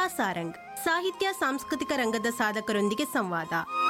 ಸಾರಂಗ್ ಸಾಹಿತ್ಯ ಸಾಂಸ್ಕೃತಿಕ ರಂಗದ ಸಾಧಕರೊಂದಿಗೆ ಸಂವಾದ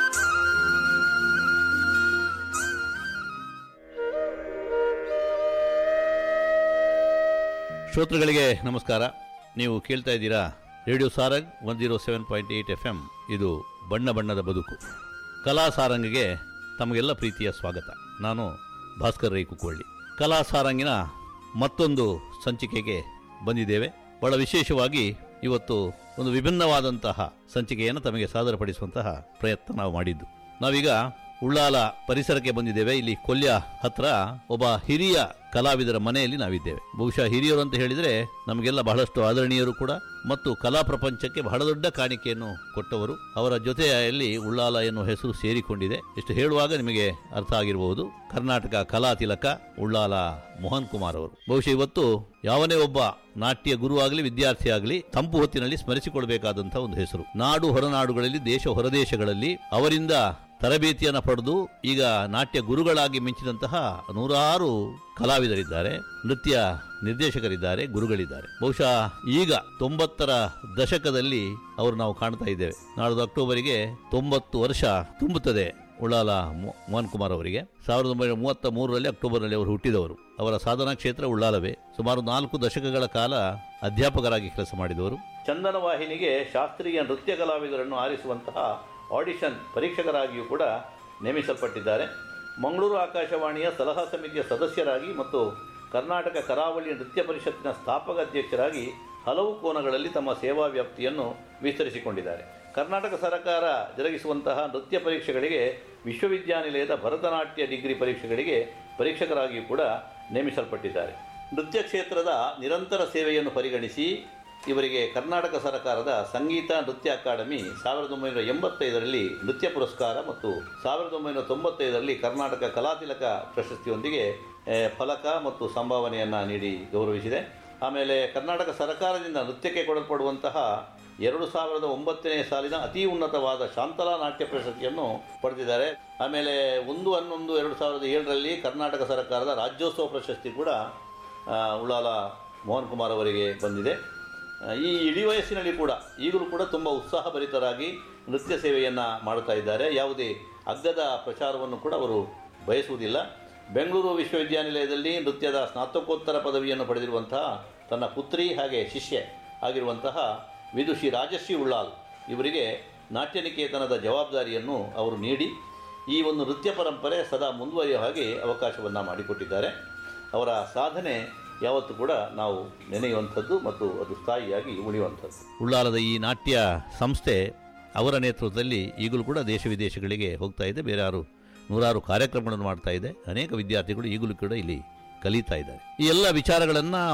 ಶ್ರೋತೃಗಳಿಗೆ ನಮಸ್ಕಾರ ನೀವು ಕೇಳ್ತಾ ಇದ್ದೀರಾ radio Sarang one zero seven point eight F M ಇದು ಬಣ್ಣ ಬಣ್ಣದ ಬದುಕು ಕಲಾ ಸಾರಂಗಿಗೆ ತಮಗೆಲ್ಲ ಪ್ರೀತಿಯ ಸ್ವಾಗತ ನಾನು ಭಾಸ್ಕರ್ ರೈ ಕುಕ್ಕೊಳ್ಳಿ ಕಲಾ ಸಾರಂಗಿನ ಮತ್ತೊಂದು ಸಂಚಿಕೆಗೆ ಬಂದಿದ್ದೇವೆ ಬಹಳ ವಿಶೇಷವಾಗಿ ಇವತ್ತು ಒಂದು ವಿಭಿನ್ನವಾದಂತಹ ಸಂಚಿಕೆಯನ್ನು ತಮಗೆ ಸಾದರಪಡಿಸುವಂತಹ ಪ್ರಯತ್ನ ನಾವು ಮಾಡಿದ್ದು ನಾವೀಗ ಉಳ್ಳಾಲ ಪರಿಸರಕ್ಕೆ ಬಂದಿದ್ದೇವೆ ಇಲ್ಲಿ ಕೊಲ್ಯ ಹತ್ರ ಒಬ್ಬ ಹಿರಿಯ ಕಲಾವಿದರ ಮನೆಯಲ್ಲಿ ನಾವಿದ್ದೇವೆ ಬಹುಶಃ ಹಿರಿಯರು ಅಂತ ಹೇಳಿದ್ರೆ ನಮಗೆಲ್ಲ ಬಹಳಷ್ಟು ಆದರಣೀಯರು ಕೂಡ ಮತ್ತು ಕಲಾ ಪ್ರಪಂಚಕ್ಕೆ ಬಹಳ ದೊಡ್ಡ ಕಾಣಿಕೆಯನ್ನು ಕೊಟ್ಟವರು ಅವರ ಜೊತೆಯಲ್ಲಿ ಉಳ್ಳಾಲ ಎನ್ನುವ ಹೆಸರು ಸೇರಿಕೊಂಡಿದೆ ಇಷ್ಟು ಹೇಳುವಾಗ ನಿಮಗೆ ಅರ್ಥ ಆಗಿರಬಹುದು ಕರ್ನಾಟಕ ಕಲಾ ತಿಲಕ ಉಳ್ಳಾಲ ಮೋಹನ್ ಕುಮಾರ್ ಅವರು ಬಹುಶಃ ಇವತ್ತು ಯಾವನೇ ಒಬ್ಬ ನಾಟ್ಯ ಗುರು ಆಗಲಿ ವಿದ್ಯಾರ್ಥಿ ಆಗಲಿ ತಂಪು ಹೊತ್ತಿನಲ್ಲಿ ಸ್ಮರಿಸಿಕೊಳ್ಬೇಕಾದಂತಹ ಒಂದು ಹೆಸರು ನಾಡು ಹೊರನಾಡುಗಳಲ್ಲಿ ದೇಶ ಹೊರದೇಶಗಳಲ್ಲಿ ಅವರಿಂದ ತರಬೇತಿಯನ್ನು ಪಡೆದು ಈಗ ನಾಟ್ಯ ಗುರುಗಳಾಗಿ ಮಿಂಚಿದಂತಹ ನೂರಾರು ಕಲಾವಿದರಿದ್ದಾರೆ ನೃತ್ಯ ನಿರ್ದೇಶಕರಿದ್ದಾರೆ ಗುರುಗಳಿದ್ದಾರೆ ಬಹುಶಃ ಈಗ ತೊಂಬತ್ತರ ದಶಕದಲ್ಲಿ ಅವರು ನಾವು ಕಾಣ್ತಾ ಇದ್ದೇವೆ ನಾಳ್ದು ಅಕ್ಟೋಬರಿಗೆ ತೊಂಬತ್ತು ವರ್ಷ ತುಂಬುತ್ತದೆ ಉಳ್ಳಾಲ ಮೋ- ಮೋಹನ್ ಕುಮಾರ್ ಅವರಿಗೆ ಸಾವಿರದ ಒಂಬೈನೂರ ಮೂವತ್ತ ಮೂರರಲ್ಲಿ ಅಕ್ಟೋಬರ್ನಲ್ಲಿ ಅವರು ಹುಟ್ಟಿದವರು ಅವರ ಸಾಧನಾ ಕ್ಷೇತ್ರ ಉಳ್ಳಾಲವೇ ಸುಮಾರು ನಾಲ್ಕು ದಶಕಗಳ ಕಾಲ ಅಧ್ಯಾಪಕರಾಗಿ ಕೆಲಸ ಮಾಡಿದವರು ಚಂದನ ವಾಹಿನಿಗೆ ಶಾಸ್ತ್ರೀಯ ನೃತ್ಯ ಕಲಾವಿದರನ್ನು ಆರಿಸುವಂತಹ ಆಡಿಷನ್ ಪರೀಕ್ಷಕರಾಗಿಯೂ ಕೂಡ ನೇಮಿಸಲ್ಪಟ್ಟಿದ್ದಾರೆ ಮಂಗಳೂರು ಆಕಾಶವಾಣಿಯ ಸಲಹಾ ಸಮಿತಿಯ ಸದಸ್ಯರಾಗಿ ಮತ್ತು ಕರ್ನಾಟಕ ಕರಾವಳಿ ನೃತ್ಯ ಪರಿಷತ್ತಿನ ಸ್ಥಾಪಕ ಅಧ್ಯಕ್ಷರಾಗಿ ಹಲವು ಕೋನಗಳಲ್ಲಿ ತಮ್ಮ ಸೇವಾ ವ್ಯಾಪ್ತಿಯನ್ನು ವಿಸ್ತರಿಸಿಕೊಂಡಿದ್ದಾರೆ ಕರ್ನಾಟಕ ಸರ್ಕಾರ ಜರುಗಿಸುವಂತಹ ನೃತ್ಯ ಪರೀಕ್ಷೆಗಳಿಗೆ ವಿಶ್ವವಿದ್ಯಾನಿಲಯದ ಭರತನಾಟ್ಯ ಡಿಗ್ರಿ ಪರೀಕ್ಷೆಗಳಿಗೆ ಪರೀಕ್ಷಕರಾಗಿಯೂ ಕೂಡ ನೇಮಿಸಲ್ಪಟ್ಟಿದ್ದಾರೆ ನೃತ್ಯ ಕ್ಷೇತ್ರದ ನಿರಂತರ ಸೇವೆಯನ್ನು ಪರಿಗಣಿಸಿ ಇವರಿಗೆ ಕರ್ನಾಟಕ ಸರ್ಕಾರದ ಸಂಗೀತ ನೃತ್ಯ ಅಕಾಡೆಮಿ ಸಾವಿರದ ಒಂಬೈನೂರ ಎಂಬತ್ತೈದರಲ್ಲಿ ನೃತ್ಯ ಪುರಸ್ಕಾರ ಮತ್ತು ಸಾವಿರದ ಒಂಬೈನೂರ ತೊಂಬತ್ತೈದರಲ್ಲಿ ಕರ್ನಾಟಕ ಕಲಾತಿಲಕ ಪ್ರಶಸ್ತಿಯೊಂದಿಗೆ ಆ, ಫಲಕ ಮತ್ತು ಸಂಭಾವನೆಯನ್ನು ನೀಡಿ ಗೌರವಿಸಿದೆ ಆಮೇಲೆ ಕರ್ನಾಟಕ ಸರ್ಕಾರದಿಂದ ನೃತ್ಯಕ್ಕೆ ಕೊಡಲ್ಪಡುವಂತಹ ಎರಡು ಸಾವಿರದ ಒಂಬತ್ತನೇ ಸಾಲಿನ ಅತಿ ಉನ್ನತವಾದ ಶಾಂತಲಾ ನಾಟ್ಯ ಪ್ರಶಸ್ತಿಯನ್ನು ಪಡೆದಿದ್ದಾರೆ ಆಮೇಲೆ ಒಂದು ಹನ್ನೊಂದು ಎರಡು ಸಾವಿರದ ಏಳರಲ್ಲಿ ಕರ್ನಾಟಕ ಸರ್ಕಾರದ ರಾಜ್ಯೋತ್ಸವ ಪ್ರಶಸ್ತಿ ಕೂಡ ಆ, ಉಳ್ಳಾಲ ಮೋಹನ್ ಕುಮಾರ್ ಅವರಿಗೆ ಬಂದಿದೆ ಆ, ಈ ಇಳಿ ವಯಸ್ಸಿನಲ್ಲಿ ಕೂಡ ಈಗಲೂ ಕೂಡ ತುಂಬ ಉತ್ಸಾಹಭರಿತರಾಗಿ ನೃತ್ಯ ಸೇವೆಯನ್ನು ಮಾಡುತ್ತಾ ಇದ್ದಾರೆ ಯಾವುದೇ ಅಗ್ಗದ ಪ್ರಚಾರವನ್ನು ಕೂಡ ಅವರು ಬಯಸುವುದಿಲ್ಲ ಬೆಂಗಳೂರು ವಿಶ್ವವಿದ್ಯಾನಿಲಯದಲ್ಲಿ ನೃತ್ಯದ ಸ್ನಾತಕೋತ್ತರ ಪದವಿಯನ್ನು ಪಡೆದಿರುವಂತಹ ತನ್ನ ಪುತ್ರಿ ಹಾಗೆ ಶಿಷ್ಯೆ ಆಗಿರುವಂತಹ ವಿದುಷಿ ರಾಜಶ್ರೀ ಉಳ್ಳಾಲ್ ಇವರಿಗೆ ನಾಟ್ಯನಿಕೇತನದ ಜವಾಬ್ದಾರಿಯನ್ನು ಅವರು ನೀಡಿ ಈ ಒಂದು ನೃತ್ಯ ಪರಂಪರೆ ಸದಾ ಮುಂದುವರಿಯುವ ಹಾಗೆ ಅವಕಾಶವನ್ನು ಮಾಡಿಕೊಟ್ಟಿದ್ದಾರೆ ಅವರ ಸಾಧನೆ ಯಾವತ್ತೂ ಕೂಡ ನಾವು ನೆನೆಯುವಂಥದ್ದು ಮತ್ತು ಅದು ಸ್ಥಾಯಿಯಾಗಿ ಉಳಿಯುವಂಥದ್ದು ಉಳ್ಳಾಲದ ಈ ನಾಟ್ಯ ಸಂಸ್ಥೆ ಅವರ ನೇತೃತ್ವದಲ್ಲಿ ಈಗಲೂ ಕೂಡ ದೇಶ ವಿದೇಶಗಳಿಗೆ ಹೋಗ್ತಾ ಇದೆ ಬೇರೆ ಯಾರು ನೂರಾರು ಕಾರ್ಯಕ್ರಮಗಳನ್ನು ಮಾಡ್ತಾ ಇದೆ ಅನೇಕ ವಿದ್ಯಾರ್ಥಿಗಳು ಈಗಲೂ ಕೂಡ ಇಲ್ಲಿ ಕಲಿತಾ ಇದ್ದಾರೆ ಈ ಎಲ್ಲ ವಿಚಾರಗಳನ್ನು